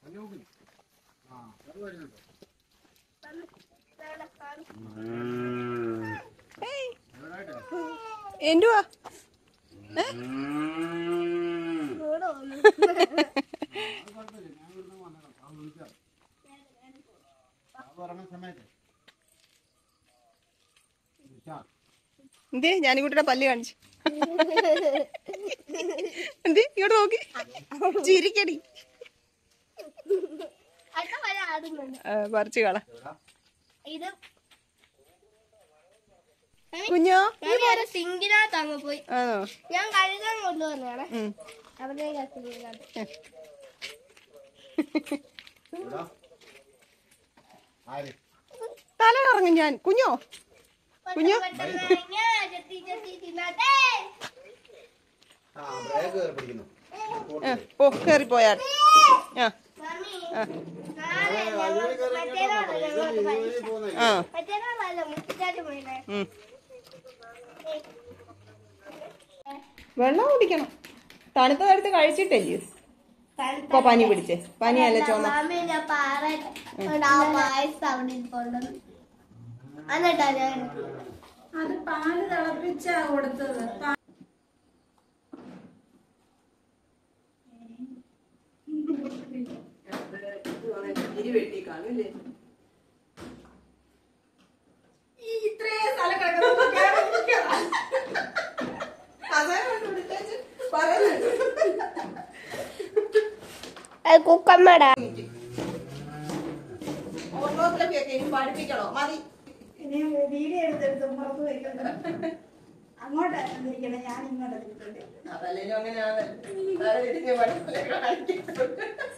എന്തുവാ എന്തേ ഞാനിക്കുട്ടിയുടെ പല്ല് കാണിച്ചു എന്തേ ഇങ്ങോട്ട് നോക്കി ചിരിക്കടി അടുത്ത വര ആടുന്നുണ്ട് ആ, പറിച്ച് കള ഇത് കുഞ്ഞോ ഞാൻ ഒരു സിങ്കിനകത്ത് അങ്ങ് പോയി ആണോ ഞാൻ കഴുകാൻ കൊണ്ടുവന്നാണ് ഉം. അവിടെ സിങ്കിനകത്ത് തല കറങ്ങും ഞാൻ കുഞ്ഞോ കുഞ്ഞു? പെട്ടെന്ന് ഞാൻ ചെത്തി ചെത്തി തിന്നാട്ടെ ആ ബ്രേക്ക് കയറി പിടിക്കുന്നു ആ, ഓ കേറിപ്പോയാ ആ മമ്മി ആ. നാളെ ഞങ്ങൾ മറ്റേനാളല്ല ഞങ്ങൾക്ക് പരീക്ഷ ആ മറ്റേനാളല്ല മുട്ടിച്ചാട്ട് പോയില്ലേ ഉം. വെള്ളം കുടിക്കണം തണുത്ത നേരത്ത് കഴിച്ചിട്ടല്ലേ ഇപ്പൊ പനി പിടിച്ചേ പനിയല്ല ചുമ മാമിന്റെ പാറ ആ പായസം അവിടെ ഇരിപ്പുണ്ടെന്ന് എന്നിട്ടാ ഞാൻ അത് പാല് തിളപ്പിച്ചാ കൊടുത്തത് പാ- ഈ ഇത്രയും സ്ഥലം കിടക്കുന്നു. കേറി ഇരിക്കണം. കുക്കമ്മടാ ഓർമ്മോഗ്രഫിയൊക്കെ ഇനി പഠിപ്പിക്കണോ മതി ഇനി വീഡിയോ എടുത്തെടുത്ത് പുറത്ത് വെക്കണം അങ്ങോട്ട് ഇരിക്കണം ഞാൻ ഇങ്ങോട്ട് ഇരിക്കട്ടെ അതല്ലേലും അങ്ങനെയാണ് തല തിരിഞ്ഞ് പഠിപ്പില്ല കാണിക്കുന്നത്.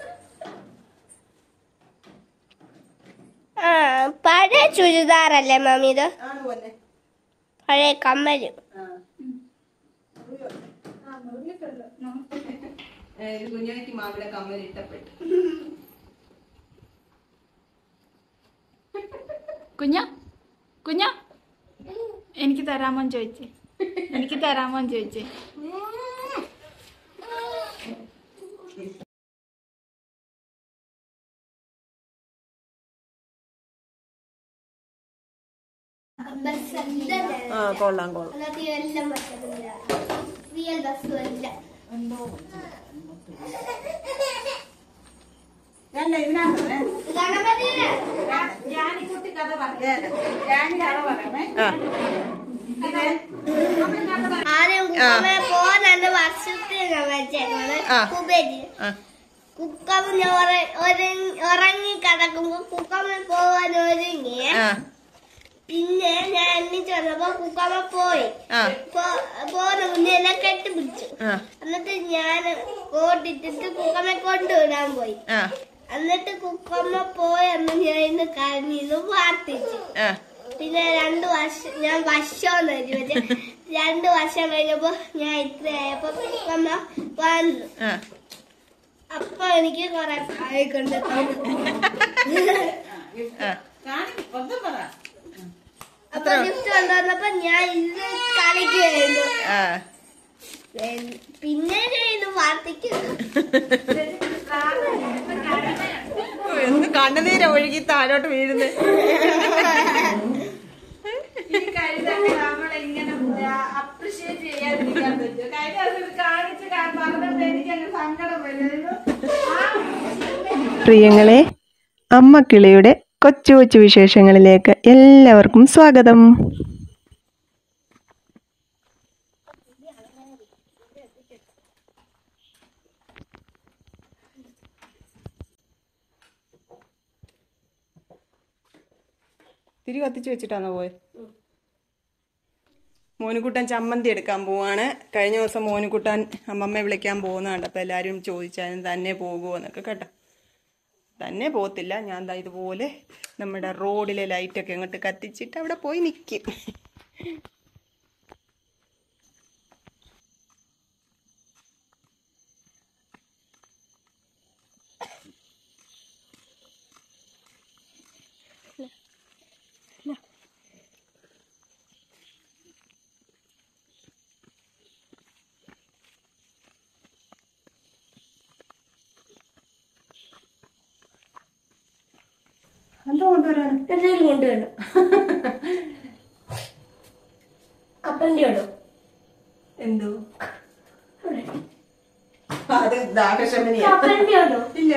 ആ പഴയ ചുരിദാറല്ലേ മമ്മി ഇത് ആണ് പൊന്നെ പഴയ കമ്മല് ആ ആ മുറിയിട്ടല്ലോ നമുക്ക് ഏ, ഇത് കുഞ്ഞാക്ക് മാവിടെ കമ്മൽ ഇഷ്ടപ്പെട്ടു കുഞ്ഞ കുഞ്ഞ എനിക്ക് തരാമോന്ന് ചോദിച്ചേ എനിക്ക് തരാമോന്ന് ചോദിച്ചേ ബസ് ആ കൊള്ളാം കൊള്ളാം അതിനകത്ത് എല്ലാം പറ്റുന്നില്ല റിയൽ ബസ്സും അല്ല അല്ല ഇതിനകത്ത് ഗണപതിയുടെ ജാനിക്കുട്ടി കഥ പറഞ്ഞേ ജാനി കഥ പറയണേ ആ ആദ്യം കുക്കമ്മ പോകാൻ വർഷത്തെ ഞാൻ വെച്ചേക്കുന്നത് ആ. കുബേരി ആ കുക്കമ്മ ഉറങ്ങി കിടക്കുമ്പോ കുക്കമ്മ പോവാൻ ഒരുങ്ങി ആ പിന്നെ ഞാൻ എണ്ണിച്ച് വന്നപ്പോ കുക്കമ്മ പോയി ആ പോ- പോകുന്ന മുന്നേ എന്നെ കെട്ടിപ്പിടിച്ചു ആ എന്നിട്ട് ഞാൻ കോട്ടിട്ടിട്ട് കുക്കമ്മ കൊണ്ടുവിടാൻ പോയി ആ എന്നിട്ട് കുക്കമ്മ പോയെന്ന് ഞാൻ ഇന്ന് കരഞ്ഞിന്ന് പ്രാർത്ഥിച്ചു ആ പിന്നെ രണ്ടു വർഷം ഞാൻ വർഷം വെച്ച് രണ്ടു വർഷം കഴിഞ്ഞപ്പോ ഞാൻ ഇത്രയായപ്പോ കുക്കമ്മ വന്നു ആ അപ്പൊ എനിക്ക് കൊറേ പായ കൊണ്ട് തന്നു ആ കാണിക്ക് ഒന്നും പറ അപ്പൊ ഗിഫ്റ്റ് കൊണ്ടുവന്നപ്പോ ഞാൻ ഇത് കളിക്കുമായിരുന്നു ആ പിന്നെ ചെയ്യുന്നു പ്രാർത്ഥിക്കുന്നു ഓ, എന്ത് കണ്ണുനീര ഒഴുകി താഴോട്ട് വീഴുന്നത് ഈ കഴുതൊക്കെ നമ്മളെ ഇങ്ങനെ അപ്രിഷിയേറ്റ് ചെയ്യാതിരിക്കാൻ പറ്റും കഴിഞ്ഞ ദിവസം ഇത് കാണിച്ച് കാ- പറഞ്ഞപ്പോ എനിക്കങ്ങ് സങ്കടം വരുന്നു ആ പ്രിയങ്ങളെ അമ്മക്കിളിയുടെ കൊച്ചു കൊച്ചു വിശേഷങ്ങളിലേക്ക് എല്ലാവർക്കും സ്വാഗതം തിരി കത്തിച്ച് വെച്ചിട്ടാണോ പോയത് മോനുകുട്ടൻ ചമ്മന്തി എടുക്കാൻ പോവാണ് കഴിഞ്ഞ ദിവസം മോനുകുട്ടൻ അമ്മമ്മയെ വിളിക്കാൻ പോകുന്നതാണ് അപ്പോൾ എല്ലാവരും ചോദിച്ചാലും തന്നെ പോകുമോ എന്നൊക്കെ കേട്ടോ തന്നെ പോകത്തില്ല ഞാൻ ദാ ഇതുപോലെ നമ്മുടെ റോഡിലെ ലൈറ്റൊക്കെ അങ്ങോട്ട് കത്തിച്ചിട്ട് അവിടെ പോയി നിൽക്കും എന്തോ കൊണ്ടുവരാണ് എന്തെങ്കിലും കൊണ്ടുവരണം കപ്പലിന്റെ ഉണ്ടോ എന്തോ അത് ദാഹശമനിയാ കപ്പലിന്റെ ഉണ്ടോ ഇല്ല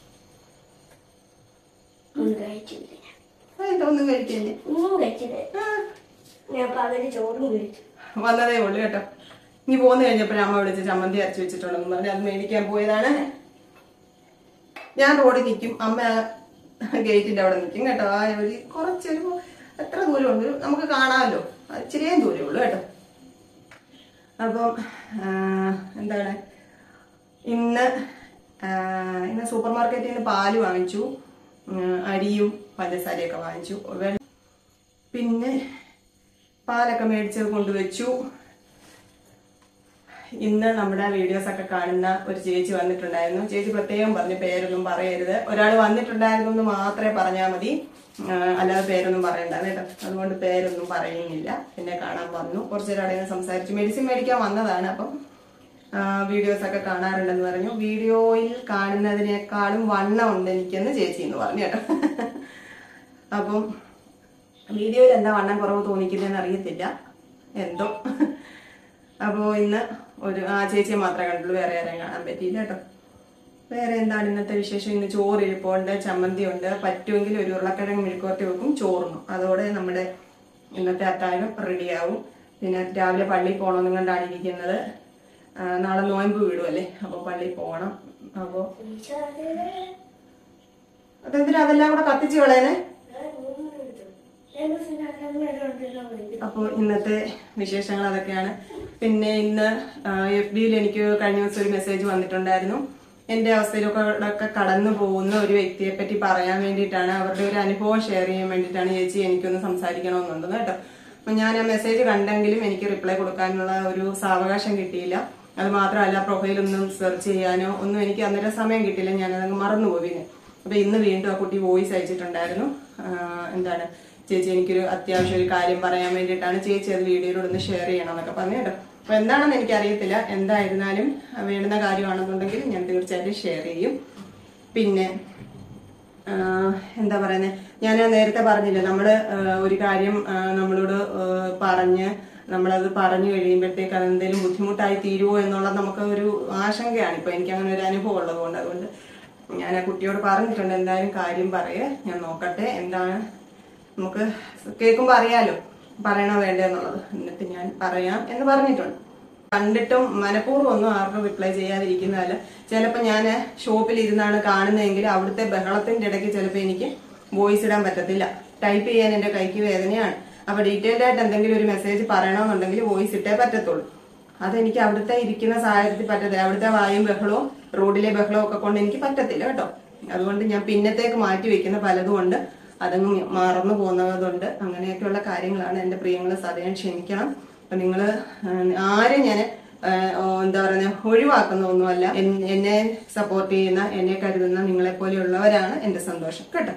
ഒന്നും കഴിച്ചില്ല അതെന്താ ഒന്നും കഴിക്കല്ലേ ഒന്നും കഴിച്ചില്ല ഞാൻ പകല് ചോറും കഴിച്ചു വന്നതേ ഉള്ളു കേട്ടോ നീ പോന്നു കഴിഞ്ഞപ്പോഴേ അമ്മ വിളിച്ച് ചമ്മന്തി അരച്ച് വെച്ചിട്ടുണ്ടെന്ന് പറഞ്ഞ് അത് മേടിക്കാൻ പോയതാണ് ഞാൻ റോഡിൽ നിൽക്കും അമ്മ ഗേറ്റിന്റെ അവിടെ നിൽക്കും കേട്ടോ ആ ഒരു കുറച്ചൊരു എത്ര ദൂരമുണ്ട് ഒരു നമുക്ക് കാണാമല്ലോ അത് ഇച്ചിരിയും ദൂരമേ ഉള്ളൂ കേട്ടോ അപ്പം ആ, എന്താണ് ഇന്ന് ആ, ഇന്ന് സൂപ്പർ മാർക്കറ്റിൽ നിന്ന് പാല് വാങ്ങിച്ചു ഉം, അരിയും പഞ്ചസാരയൊക്കെ വാങ്ങിച്ചു വെള്ളം പിന്നെ പാലൊക്കെ മേടിച്ചത് കൊണ്ടുവച്ചു ഇന്ന് നമ്മുടെ വീഡിയോസ് ഒക്കെ കാണുന്ന ഒരു ചേച്ചി വന്നിട്ടുണ്ടായിരുന്നു ചേച്ചി പ്രത്യേകം പറഞ്ഞു പേരൊന്നും പറയരുത് ഒരാൾ വന്നിട്ടുണ്ടായിരുന്നു എന്ന് മാത്രമേ പറഞ്ഞാൽ മതി ആ, അല്ലാതെ പേരൊന്നും പറയണ്ട കേട്ടോ അതുകൊണ്ട് പേരൊന്നും പറയുന്നില്ല എന്നെ കാണാൻ വന്നു കുറച്ചു നേരം അവിടെ നിന്ന് സംസാരിച്ചു മെഡിസിൻ മേടിക്കാൻ വന്നതാണ് അപ്പം വീഡിയോസ് ഒക്കെ കാണാറുണ്ടെന്ന് പറഞ്ഞു വീഡിയോയിൽ കാണുന്നതിനേക്കാളും വണ്ണം ഉണ്ട് എനിക്കെന്ന് ചേച്ചി എന്ന് പറഞ്ഞു കേട്ടോ അപ്പം വീഡിയോയിൽ എന്താ വണ്ണം കുറവ് തോന്നിക്കുന്നതെന്ന് അറിയത്തില്ല എന്തോ അപ്പോൾ ഇന്ന് ഒരു ആ ചേച്ചിയെ മാത്രമേ കണ്ടുള്ളൂ വേറെ ആരെയും കാണാൻ പറ്റിയില്ല കേട്ടോ വേറെ എന്താണ് ഇന്നത്തെ വിശേഷം ഇന്ന് ചോറ് ഇരിപ്പുണ്ട് ചമ്മന്തി ഉണ്ട് പറ്റുമെങ്കിൽ ഒരു ഉരുളക്കിഴങ്ങ് മെഴുക്കുവരട്ടി വെക്കും ചോറുന്നു അതോടെ നമ്മുടെ ഇന്നത്തെ അത്താഴം റെഡിയാവും പിന്നെ രാവിലെ പള്ളിയിൽ പോകണമെന്നും കണ്ടാണ് ഇരിക്കുന്നത് ആ, നാളെ നോയമ്പ് വീടുമല്ലേ അപ്പോൾ പള്ളിയിൽ പോകണം അപ്പോൾ അതെന്തിനാ അതെല്ലാം കൂടെ കത്തിച്ച് കളയണേ അപ്പോൾ ഇന്നത്തെ വിശേഷങ്ങൾ അതൊക്കെയാണ് പിന്നെ ഇന്ന് എഫ് ബിയിൽ എനിക്ക് കഴിഞ്ഞ ദിവസം ഒരു മെസ്സേജ് വന്നിട്ടുണ്ടായിരുന്നു എന്റെ അവസ്ഥയിലൊക്കെ ഒക്കെ കടന്നു പോകുന്ന ഒരു വ്യക്തിയെ പറ്റി പറയാൻ വേണ്ടിയിട്ടാണ് അവരുടെ ഒരു അനുഭവം ഷെയർ ചെയ്യാൻ വേണ്ടിയിട്ടാണ് ചേച്ചി എനിക്കൊന്ന് സംസാരിക്കണമെന്നുണ്ടെന്ന് കേട്ടോ അപ്പൊ ഞാൻ ആ മെസ്സേജ് കണ്ടെങ്കിലും എനിക്ക് റിപ്ലൈ കൊടുക്കാനുള്ള ഒരു സാവകാശം കിട്ടിയില്ല അത് മാത്രമല്ല പ്രൊഫൈലൊന്നും സെർച്ച് ചെയ്യാനോ ഒന്നും എനിക്ക് അന്നേരം സമയം കിട്ടിയില്ല ഞാനതങ്ങ് മറന്നുപോയി പിന്നെ അപ്പൊ ഇന്ന് വീണ്ടും ആ കുട്ടി വോയിസ് അയച്ചിട്ടുണ്ടായിരുന്നു ആ, എന്താണ് ചേച്ചി എനിക്കൊരു അത്യാവശ്യം ഒരു കാര്യം പറയാൻ വേണ്ടിയിട്ടാണ് ചേച്ചി അത് വീഡിയോയിലൂടെ ഒന്ന് ഷെയർ ചെയ്യണം എന്നൊക്കെ പറഞ്ഞു കേട്ടോ അപ്പൊ എന്താണെന്ന് എനിക്കറിയത്തില്ല എന്തായിരുന്നാലും ആ, വേണ്ടുന്ന കാര്യമാണെന്നുണ്ടെങ്കിൽ ഞാൻ തീർച്ചയായിട്ടും ഷെയർ ചെയ്യും പിന്നെ ആ, എന്താ പറയുന്നത് ഞാൻ നേരത്തെ പറഞ്ഞില്ലേ നമ്മള് ആ, ഒരു കാര്യം ആ, നമ്മളോട് ആ, പറഞ്ഞ് നമ്മളത് പറഞ്ഞു കഴിയുമ്പോഴത്തേക്ക് അത് എന്തെങ്കിലും ബുദ്ധിമുട്ടായി തീരുമോ എന്നുള്ളത് നമുക്ക് ഒരു ആശങ്കയാണ് ഇപ്പൊ എനിക്ക് അങ്ങനെ ഒരു അനുഭവം ഉള്ളതുകൊണ്ട് അതുകൊണ്ട് ഞാൻ ആ കുട്ടിയോട് പറഞ്ഞിട്ടുണ്ട് എന്തായാലും കാര്യം പറയേ ഞാൻ നോക്കട്ടെ എന്താണ് നമുക്ക് കേൾക്കുമ്പോൾ അറിയാലോ പറയണോ വേണ്ടേ എന്നുള്ളത് എന്നിട്ട് ഞാൻ പറയാം എന്ന് പറഞ്ഞിട്ടുണ്ട് കണ്ടിട്ടും മനഃപൂർവ്വം ഒന്നും ആർക്കും റിപ്ലൈ ചെയ്യാതിരിക്കുന്നതല്ല ചിലപ്പോൾ ഞാൻ ഷോപ്പിൽ ഇരുന്നാണ് കാണുന്നതെങ്കിൽ അവിടുത്തെ ബഹളത്തിന്റെ ഇടയ്ക്ക് ചിലപ്പോൾ എനിക്ക് വോയിസ് ഇടാൻ പറ്റത്തില്ല ടൈപ്പ് ചെയ്യാൻ എന്റെ കൈക്ക് വേദനയാണ് അപ്പൊ ഡീറ്റെയിൽഡ് ആയിട്ട് എന്തെങ്കിലും ഒരു മെസ്സേജ് പറയണമെന്നുണ്ടെങ്കിൽ വോയിസ് ഇട്ടേ പറ്റത്തുള്ളൂ അതെനിക്ക് അവിടുത്തെ ഇരിക്കുന്ന സാഹചര്യത്തിൽ പറ്റത്തില്ല അവിടുത്തെ വായും ബഹളവും റോഡിലെ ബഹളവും ഒക്കെ കൊണ്ട് എനിക്ക് പറ്റത്തില്ല കേട്ടോ അതുകൊണ്ട് ഞാൻ പിന്നത്തേക്ക് മാറ്റി വെക്കുന്ന പലതും ഉണ്ട് അതങ്ങ് മറന്നു പോകുന്നതുണ്ട് അങ്ങനെയൊക്കെയുള്ള കാര്യങ്ങളാണ് എന്റെ പ്രിയങ്ങളെ സദയം ക്ഷമിക്കണം അപ്പൊ നിങ്ങള് ഏഹ്, ആരും ഞാൻ എന്താ പറയുക ഒഴിവാക്കുന്ന ഒന്നുമല്ല എൻ- എന്നെ സപ്പോർട്ട് ചെയ്യുന്ന എന്നെ കരുതുന്ന നിങ്ങളെ പോലെയുള്ളവരാണ് എന്റെ സന്തോഷം കേട്ടോ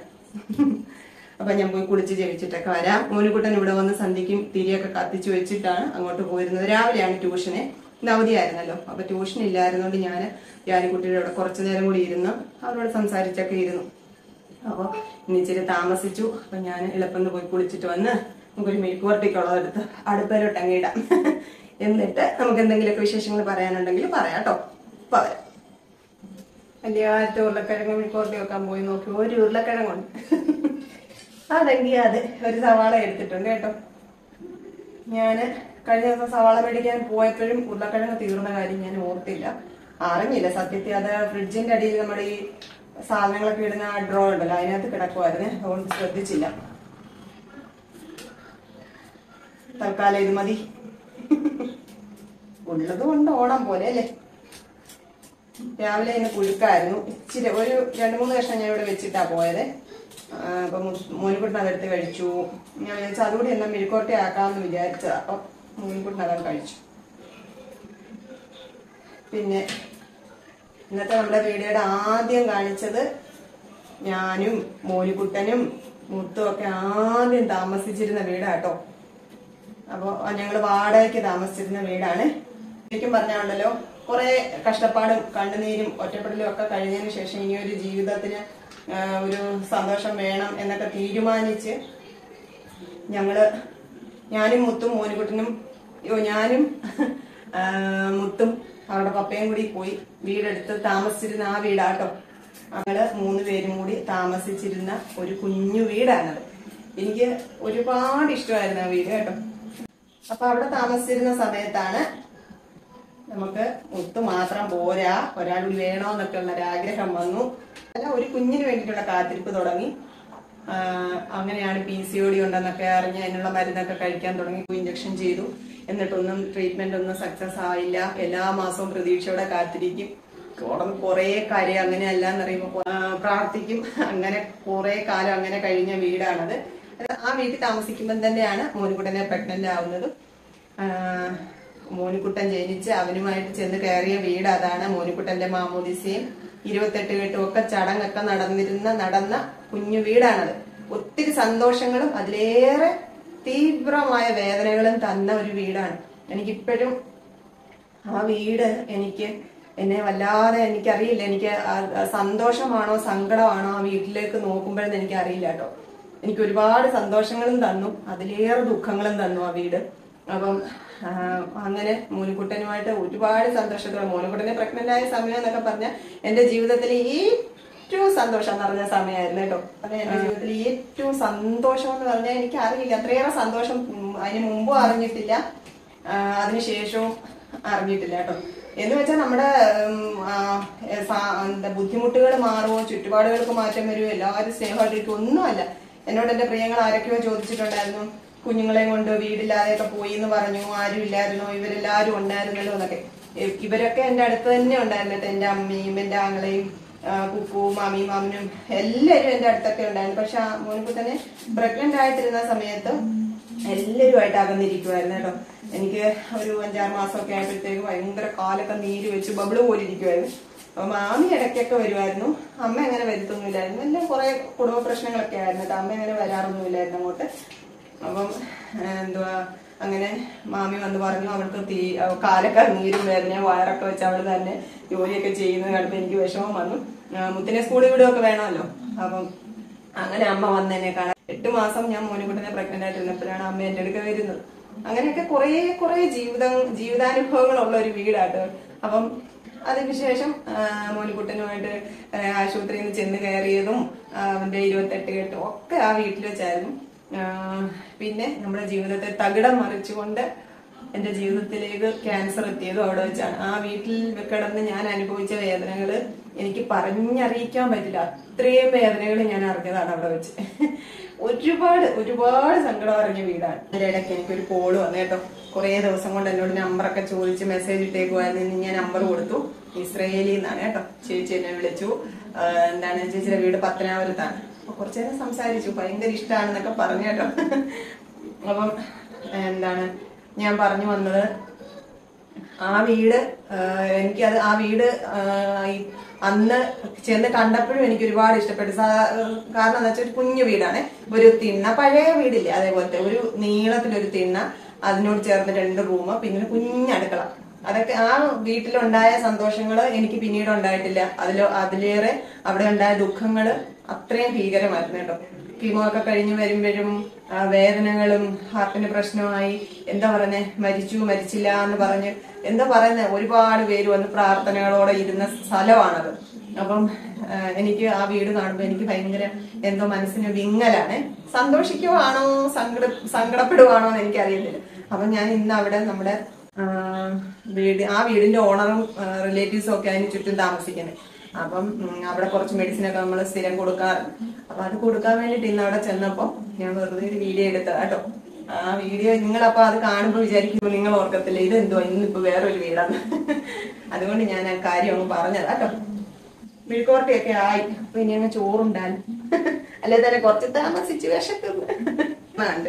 അപ്പൊ ഞാൻ പോയി കുളിച്ച് ജപിച്ചിട്ടൊക്കെ വരാം മോനുകുട്ടൻ ഇവിടെ വന്ന് സന്ധ്യയ്ക്കും തിരിയൊക്കെ കത്തിച്ചു വെച്ചിട്ടാണ് അങ്ങോട്ട് പോയിരുന്നത് രാവിലെയാണ് ട്യൂഷന് ഇന്ന് അവധിയായിരുന്നല്ലോ അപ്പൊ ട്യൂഷൻ ഇല്ലായിരുന്നോണ്ട് ഞാൻ ജാനിക്കുട്ടിയുടെ അവിടെ കുറച്ചു നേരം കൂടി ഇരുന്ന് അവരോട് സംസാരിച്ചൊക്കെ ഇരുന്നു അപ്പൊ ഇന്ന് ഇച്ചിരി താമസിച്ചു അപ്പൊ ഞാൻ എളുപ്പം പോയി കുളിച്ചിട്ട് വന്ന് നമുക്കൊരു മെഴുക്കുവരട്ടിക്കുള്ളത് എടുത്ത് അടുപ്പയിലോട്ട് അങ്ങ് ഇടാം എന്നിട്ട് നമുക്ക് എന്തെങ്കിലുമൊക്കെ വിശേഷങ്ങൾ പറയാനുണ്ടെങ്കിൽ പറയാം കേട്ടോ ഇപ്പൊ വരാം വലിയ ആറ്റ ഉരുളക്കിഴങ്ങ് മെഴുക്കുവരട്ടി വെക്കാൻ പോയി നോക്കി ഒരു ഉരുളക്കിഴങ്ങുണ്ട് അതെങ്കിൽ അത് ഒരു സവാള എടുത്തിട്ടുണ്ട് കേട്ടോ ഞാന് കഴിഞ്ഞ ദിവസം സവാള മേടിക്കാൻ പോയപ്പോഴും ഉരുളക്കിഴങ്ങ് തീർന്ന കാര്യം ഞാൻ ഓർത്തില്ല അറിഞ്ഞില്ല സത്യത്തിൽ അത് ഫ്രിഡ്ജിന്റെ അടിയിൽ നമ്മുടെ ഈ സാധനങ്ങളൊക്കെ ഇടുന്ന ആ ഡ്രോ ഉണ്ടല്ലോ അതിനകത്ത് കിടക്കുമായിരുന്നു അതുകൊണ്ട് ശ്രദ്ധിച്ചില്ല തൽക്കാലം ഇത് മതി ഉള്ളത് കൊണ്ട് ഓണം പോലെ അല്ലേ രാവിലെ ഇന്ന് പുഴുക്കായിരുന്നു ഇച്ചിരി ഒരു രണ്ട് മൂന്ന് കഷ്ണം ഞാൻ ഇവിടെ വെച്ചിട്ടാ പോയത് ആ, അപ്പൊ മോനിക്കുട്ടൻ അതെടുത്ത് കഴിച്ചു ഞാൻ വിചാരിച്ചു അതുകൂടി എല്ലാം മെഴുക്കോട്ടെ ആക്കാമെന്ന് വിചാരിച്ചതാ അപ്പൊ മോനിക്കുട്ടൻ അതത് കഴിച്ചു പിന്നെ ഇന്നത്തെ നമ്മുടെ വീഡിയോയുടെ ആദ്യം കാണിച്ചത് ഞാനും മോനിക്കുട്ടനും മുത്തും ഒക്കെ ആദ്യം താമസിച്ചിരുന്ന വീടാട്ടോ അപ്പൊ ഞങ്ങൾ വാടകയ്ക്ക് താമസിച്ചിരുന്ന വീടാണ് ശരിക്കും പറഞ്ഞാണല്ലോ കുറെ കഷ്ടപ്പാടും കണ്ണുനീരും ഒറ്റപ്പെടലും ഒക്കെ കഴിഞ്ഞതിന് ശേഷം ഇനി ഒരു ജീവിതത്തിന് ആ, ഒരു സന്തോഷം വേണം എന്നൊക്കെ തീരുമാനിച്ച് ഞങ്ങള് ഞാനും മുത്തും മോനുകുട്ടനും യോ ഞാനും ആ, മുത്തും അവരുടെ പപ്പയും കൂടി പോയി വീടെടുത്ത് താമസിച്ചിരുന്ന ആ വീടാട്ടോ ഞങ്ങള് മൂന്ന് പേരും കൂടി താമസിച്ചിരുന്ന ഒരു കുഞ്ഞു വീടാണത് എനിക്ക് ഒരുപാട് ഇഷ്ടമായിരുന്നു ആ വീട് കേട്ടോ അപ്പൊ അവിടെ താമസിച്ചിരുന്ന സമയത്താണ് നമുക്ക് മുത്ത് മാത്രം പോരാ ഒരാൾ കൂടി വേണോന്നൊക്കെ ഉള്ള ഒരു ആഗ്രഹം വന്നു അല്ല ഒരു കുഞ്ഞിന് വേണ്ടിയിട്ടുള്ള കാത്തിരിപ്പ് തുടങ്ങി ആ, അങ്ങനെയാണ് പി സി ഒ ഡി ഉണ്ടെന്നൊക്കെ അറിഞ്ഞ് അതിനുള്ള മരുന്നൊക്കെ കഴിക്കാൻ തുടങ്ങി ഇഞ്ചക്ഷൻ ചെയ്തു എന്നിട്ടൊന്നും ട്രീറ്റ്മെന്റ് ഒന്നും സക്സസ് ആയില്ല എല്ലാ മാസവും പ്രതീക്ഷയോടെ കാത്തിരിക്കും തുടർന്ന് കുറെ കാര്യം അങ്ങനെ അല്ലാന്ന് പറയുമ്പോൾ പ്രാർത്ഥിക്കും അങ്ങനെ കുറെ കാലം അങ്ങനെ കഴിഞ്ഞ വീടാണത് അത് ആ വീട്ടിൽ താമസിക്കുമ്പോൾ തന്നെയാണ് മോനുകുട്ടനെ പ്രഗ്നന്റ് ആവുന്നത് ആ, മോനുകുട്ടൻ ജനിച്ച് അവനുമായിട്ട് ചെന്ന് കയറിയ വീട് അതാണ് മോനുകുട്ടന്റെ മാമോദിസയും ഇരുപത്തെട്ട് കെട്ടും ഒക്കെ ചടങ്ങൊക്കെ നടന്നിരുന്ന നടന്ന കുഞ്ഞു വീടാണത് ഒത്തിരി സന്തോഷങ്ങളും അതിലേറെ തീവ്രമായ വേദനകളും തന്ന ഒരു വീടാണ് എനിക്കിപ്പോഴും ആ വീട് എനിക്ക് എന്നെ വല്ലാതെ എനിക്കറിയില്ല എനിക്ക് ആ- ആ സന്തോഷമാണോ സങ്കടമാണോ ആ വീട്ടിലേക്ക് നോക്കുമ്പോഴെന്ന് എനിക്ക് അറിയില്ല കേട്ടോ എനിക്ക് ഒരുപാട് സന്തോഷങ്ങളും തന്നു അതിലേറെ ദുഃഖങ്ങളും തന്നു ആ വീട് അപ്പം ആ, അങ്ങനെ മോനുകുട്ടനുമായിട്ട് ഒരുപാട് സന്തോഷത്തോടെ മോനുകുട്ടനെ പ്രഗ്നന്റ് ആയ സമയം എന്നൊക്കെ പറഞ്ഞാൽ എന്റെ ജീവിതത്തിൽ ഏറ്റവും സന്തോഷം നിറഞ്ഞ സമയമായിരുന്നു കേട്ടോ അത് എന്റെ ജീവിതത്തിൽ ഏറ്റവും സന്തോഷം എന്ന് പറഞ്ഞാൽ എനിക്ക് അറിയില്ല അത്രയേറെ സന്തോഷം ഉം, അതിന് മുമ്പും അറിഞ്ഞിട്ടില്ല ആ, അതിനുശേഷവും അറിഞ്ഞിട്ടില്ല കേട്ടോ എന്ന് വെച്ചാൽ നമ്മുടെ ഉം, ആ, എ, സാ- എന്താ ബുദ്ധിമുട്ടുകൾ മാറുമോ ചുറ്റുപാടുകൾക്ക് മാറ്റം വരുമോ എല്ലാവരും സ്നേഹമായിട്ടിരിക്കും ഒന്നുമല്ല എന്നോട് എന്റെ പ്രിയങ്ങൾ ആരൊക്കെയോ ചോദിച്ചിട്ടുണ്ടായിരുന്നു കുഞ്ഞുങ്ങളെയും കൊണ്ട് വീടില്ലാതെയൊക്കെ പോയി എന്ന് പറഞ്ഞു ആരും ഇല്ലായിരുന്നോ ഇവരെല്ലാരും ഉണ്ടായിരുന്നല്ലോ എന്നൊക്കെ ഇ- ഇവരൊക്കെ എന്റെ അടുത്ത് തന്നെ ഉണ്ടായിരുന്നു കേട്ടോ എന്റെ അമ്മയും എന്റെ ആങ്ങളെയും ആ, കുക്കുവും മാമിയും മാമനും എല്ലാവരും എന്റെ അടുത്തൊക്കെ ഉണ്ടായിരുന്നു പക്ഷെ ആ മോനിപ്പോ തന്നെ പ്രഗ്നന്റ് ആയിട്ടിരുന്ന സമയത്ത് എല്ലാവരുമായിട്ട് അകന്നിരിക്കുമായിരുന്നു കേട്ടോ എനിക്ക് ഒരു അഞ്ചാറ് മാസമൊക്കെ ആയപ്പോഴത്തേക്ക് ഭയങ്കര കാലൊക്കെ നീര് വെച്ച് ബബിള് പോലെ ഇരിക്കുമായിരുന്നു അപ്പൊ മാമി ഇടയ്ക്കൊക്കെ വരുമായിരുന്നു അമ്മ അങ്ങനെ വരുത്തൊന്നുമില്ലായിരുന്നു എല്ലാം കുറെ കുടുംബ പ്രശ്നങ്ങളൊക്കെ ആയിരുന്നു കേട്ടോ അമ്മ അങ്ങനെ വരാറൊന്നുമില്ലായിരുന്നു അങ്ങോട്ട് അപ്പം ആ, എന്തുവാ അങ്ങനെ മാമി വന്ന് പറഞ്ഞു അവൾക്ക് തീ അവ- കാലൊക്കെ നീരും വേദന വയറൊക്കെ വെച്ച് അവള് തന്നെ ജോലിയൊക്കെ ചെയ്യുന്നത് കണ്ടപ്പോൾ എനിക്ക് വിഷമം വന്നു ആ, മുത്തിനെ സ്കൂളിൽ വിടുകയൊക്കെ വേണമല്ലോ അപ്പം അങ്ങനെ അമ്മ വന്ന് എന്നെ കാണാൻ എട്ട് മാസം ഞാൻ മോനുകുട്ടനെ പ്രഗ്നന്റ് ആയിട്ടിരുന്നപ്പോഴാണ് അമ്മ എന്റെ അടുക്ക വരുന്നത് അങ്ങനെയൊക്കെ കുറെ കുറെ ജീവിത ജീവിതാനുഭവങ്ങളുള്ള ഒരു വീടാട്ടോ അപ്പം അതിനുശേഷം ആ, മോനുകുട്ടനുമായിട്ട് ആ, ആശുപത്രിയിൽ നിന്ന് ചെന്ന് കയറിയതും ആ, അവന്റെ ഇരുപത്തെട്ട് കെട്ടും ഒക്കെ ആ വീട്ടിൽ വെച്ചായിരുന്നു ആ, പിന്നെ നമ്മുടെ ജീവിതത്തെ തകിടം മറിച്ചുകൊണ്ട് എന്റെ ജീവിതത്തിലേക്ക് ക്യാൻസർ എത്തിയതും അവിടെ വെച്ചാണ് ആ വീട്ടിൽ കിടന്ന് ഞാൻ അനുഭവിച്ച വേദനകള് എനിക്ക് പറഞ്ഞറിയിക്കാൻ പറ്റില്ല അത്രയും വേദനകൾ ഞാൻ അറിഞ്ഞതാണ് അവിടെ വെച്ച് ഒരുപാട് ഒരുപാട് സങ്കടം അറിഞ്ഞ വീടാണ് അതിനിടയ്ക്ക് എനിക്കൊരു കോള് വന്നു കേട്ടോ കുറേ ദിവസം കൊണ്ട് എന്നോട് നമ്പറൊക്കെ ചോദിച്ച് മെസ്സേജ് ഇട്ടേക്കുമായിരുന്നു ഇനി ഞാൻ നമ്പർ കൊടുത്തു ഇസ്രയേലിൽ നിന്നാണ് കേട്ടോ ചേച്ചി എന്നെ വിളിച്ചു ആ, എന്താണ് ചേച്ചിയുടെ വീട് പത്തനാപുരത്താണ് അപ്പൊ കുറച്ചു നേരം സംസാരിച്ചു ഭയങ്കര ഇഷ്ടമാണെന്നൊക്കെ പറഞ്ഞു കേട്ടോ അപ്പം എന്താണ് ഞാൻ പറഞ്ഞു വന്നത് ആ വീട് ആ, എനിക്കത് ആ വീട് ആ, ഈ അന്ന് ചെന്ന് കണ്ടപ്പോഴും എനിക്ക് ഒരുപാട് ഇഷ്ടപ്പെട്ടു സാ- കാരണം എന്താ വെച്ചാൽ ഒരു കുഞ്ഞു വീടാണ് ഒരു തിണ്ണ പഴയ വീടില്ലേ അതേപോലത്തെ ഒരു നീളത്തിലൊരു തിണ്ണ അതിനോട് ചേർന്ന് രണ്ട് റൂം പിന്നെ ഒരു കുഞ്ഞടുക്കള അതൊക്കെ ആ വീട്ടിലുണ്ടായ സന്തോഷങ്ങള് എനിക്ക് പിന്നീട് ഉണ്ടായിട്ടില്ല അതിലോ അതിലേറെ അവിടെ ഉണ്ടായ ദുഃഖങ്ങള് അത്രയും ഭീകരമായിരുന്നു കേട്ടോ കീമോ ഒക്കെ കഴിഞ്ഞ് വരുമ്പോഴും ആ, വേദനകളും ഹാർട്ടിന് പ്രശ്നമായി എന്താ പറയുന്നേ മരിച്ചു മരിച്ചില്ല എന്ന് പറഞ്ഞ് എന്താ പറയുന്നത് ഒരുപാട് പേര് വന്ന് പ്രാർത്ഥനകളോടെ ഇരുന്ന സ്ഥലമാണത് അപ്പം ആ, എനിക്ക് ആ വീട് കാണുമ്പോൾ എനിക്ക് ഭയങ്കര എന്തോ മനസ്സിന് വിങ്ങലാണ് സന്തോഷിക്കുവാണോ സങ്കട സങ്കടപ്പെടുവാണോ എന്ന് എനിക്കറിയത്തില്ല അപ്പൊ ഞാൻ ഇന്ന് അവിടെ നമ്മുടെ ആ, വീട് ആ വീടിന്റെ ഓണറും റിലേറ്റീവ്സും ഒക്കെ അതിന് ചുറ്റും താമസിക്കുന്നത് അപ്പം ഉം, അവിടെ കുറച്ച് മെഡിസിൻ ഒക്കെ നമ്മൾ സ്ഥിരം കൊടുക്കാറുണ്ട് അപ്പൊ അത് കൊടുക്കാൻ വേണ്ടിട്ട് ഇന്ന് അവിടെ ചെന്നപ്പോ ഞാൻ വെറുതെ ഒരു വീഡിയോ എടുത്തതാ കേട്ടോ ആ വീഡിയോ നിങ്ങളപ്പോ അത് കാണുമ്പോൾ വിചാരിക്കുമ്പോൾ നിങ്ങൾ ഓർക്കത്തില്ല ഇതെന്തോ ഇന്നിപ്പോ വേറൊരു വീടാണ് അതുകൊണ്ട് ഞാൻ ആ കാര്യം അങ്ങ് പറഞ്ഞതാ കേട്ടോ മെഴുക്കോർട്ടിയൊക്കെ ആയി അപ്പൊ ഇനി അങ്ങ് ചോറുണ്ടാലും അല്ലെ തന്നെ കുറച്ച് താമസിച്ച് വിശക്കുന്നു ഉണ്ട്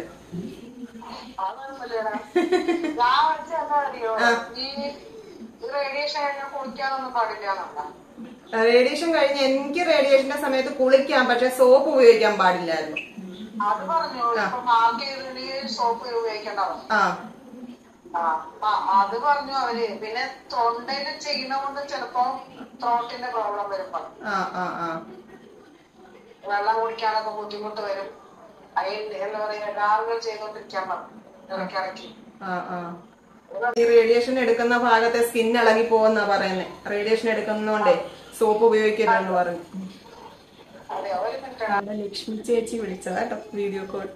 ഞാൻ വെച്ചാ അറിയോ ഈ റേഡിയേഷൻ കഴിഞ്ഞാൽ കുളിക്കാനൊന്നും പാടില്ല റേഡിയേഷൻ കഴിഞ്ഞ് എനിക്ക് റേഡിയേഷന്റെ സമയത്ത് കുളിക്കാം പക്ഷെ സോപ്പ് ഉപയോഗിക്കാൻ പാടില്ലായിരുന്നു അത് പറഞ്ഞു ഇപ്പൊ മാർക്ക് ചെയ്തിട്ടുണ്ടെങ്കിൽ സോപ്പ് ഉപയോഗിക്കേണ്ടതാണ് ആ ആ ആ, അത് പറഞ്ഞു അവര് പിന്നെ തൊണ്ടയിൽ ചെയ്യുന്ന കൊണ്ട് ചിലപ്പോ ത്രോട്ടിന്റെ പ്രോബ്ലം വരും പറഞ്ഞു ആ ആ ആ വെള്ളം കുടിക്കാനൊക്കെ ബുദ്ധിമുട്ട് വരും അതിന് എന്താ പറയാ ഗാർഗിൾ ചെയ്തോണ്ടിരിക്കാൻ പറഞ്ഞു ഇടയ്ക്ക് ഇടയ്ക്ക് ആ ആ ഈ റേഡിയേഷൻ എടുക്കുന്ന ഭാഗത്തെ സ്കിൻ ഇളകി പോകുന്ന പറയുന്നത് റേഡിയേഷൻ എടുക്കുന്നോണ്ടേ സോപ്പ് ഉപയോഗിക്കരുതെന്ന് പറഞ്ഞു അതെ ഒരു മിനിറ്റ് അവിടെ ലക്ഷ്മി ചേച്ചി വിളിച്ചതാ കേട്ടോ വീഡിയോ കോൾ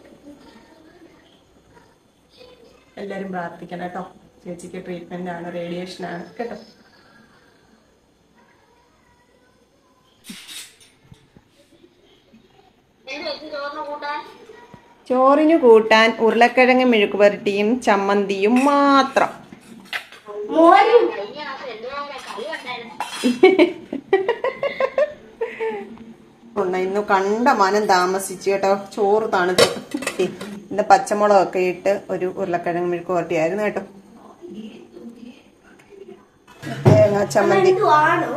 എല്ലാരും പ്രാർത്ഥിക്കണം കേട്ടോ ചേച്ചിക്ക് ട്രീറ്റ്മെന്റ് ആണ് റേഡിയേഷൻ ആണ് കേട്ടോ ചോറിന് കൂട്ടാൻ ചോറിന് കൂട്ടാൻ ഉരുളക്കിഴങ്ങ് മെഴുക്ക് പുരട്ടിയും ചമ്മന്തിയും മാത്രം മോരും കഴിഞ്ഞ മാസം എന്തോ കളി ഉണ്ടായിരുന്നു ഉണ്ട് ഇന്ന് കണ്ട മനം താമസിച്ചു കേട്ടോ ചോറ് തണുത്തു ഏ, ഇന്ന് പച്ചമുളകൊക്കെ ഇട്ട് ഒരു ഉരുളക്കിഴങ്ങ് മെഴുക്ക് പുരട്ടിയായിരുന്നു കേട്ടോ തേങ്ങാ ചമ്മന്തി എന്തുവാണോ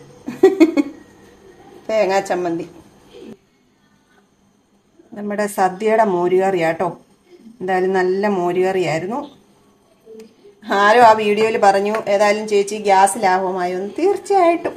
തേങ്ങാ ചമ്മന്തി നമ്മുടെ സദ്യയുടെ മോരുകറിയാട്ടോ എന്തായാലും നല്ല മോരുകറിയായിരുന്നു ആരോ ആ വീഡിയോയിൽ പറഞ്ഞു ഏതായാലും ചേച്ചി ഗ്യാസ് ലാഭമായി ഒന്ന് തീർച്ചയായിട്ടും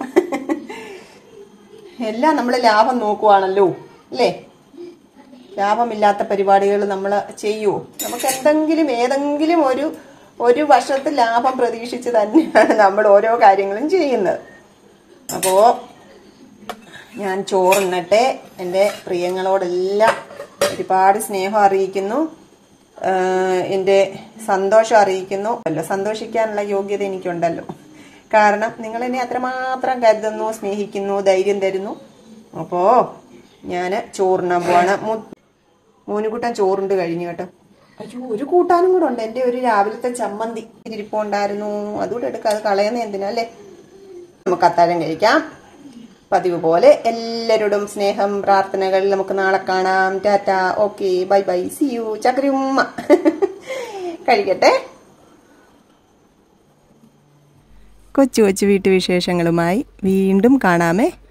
എല്ലാം നമ്മൾ ലാഭം നോക്കുവാണല്ലോ അല്ലേ ലാഭമില്ലാത്ത പരിപാടികൾ നമ്മൾ ചെയ്യുമോ നമുക്ക് എന്തെങ്കിലും ഏതെങ്കിലും ഒരു ഒരു വർഷത്ത് ലാഭം പ്രതീക്ഷിച്ച് തന്നെയാണ് നമ്മൾ ഓരോ കാര്യങ്ങളും ചെയ്യുന്നത് അപ്പോ ഞാൻ ചോറുണ്ണട്ടെ എൻ്റെ പ്രിയങ്ങളോടെല്ലാം ഒരുപാട് സ്നേഹം അറിയിക്കുന്നു ആഹ് എൻ്റെ സന്തോഷം അറിയിക്കുന്നു അല്ലോ സന്തോഷിക്കാനുള്ള യോഗ്യത എനിക്കുണ്ടല്ലോ കാരണം നിങ്ങൾ എന്നെ അത്രമാത്രം കരുതുന്നു സ്നേഹിക്കുന്നു ധൈര്യം തരുന്നു അപ്പോൾ ഞാൻ ചോറിനാൻ പോവാണ് മു- മോനുകുട്ടൻ ചോറുണ്ട് കഴിഞ്ഞു കേട്ടോ അയ്യോ ഒരു കൂട്ടാനും കൂടെ ഉണ്ട് എൻ്റെ ഒരു രാവിലത്തെ ചമ്മന്തി ഇരിപ്പുണ്ടായിരുന്നു അതുകൂടെ എടുക്കാം അത് കളയുന്ന എന്തിനാ അല്ലേ നമുക്ക് അത്താഴം കഴിക്കാം പതിവ് പോലെ എല്ലാവരോടും സ്നേഹം പ്രാർത്ഥനകൾ നമുക്ക് നാളെ കാണാം tata okay bye bye see you ചക്കരി ഉമ്മ കഴിക്കട്ടെ കൊച്ചു കൊച്ചു വീട്ടുവിശേഷങ്ങളുമായി വീണ്ടും കാണാമേ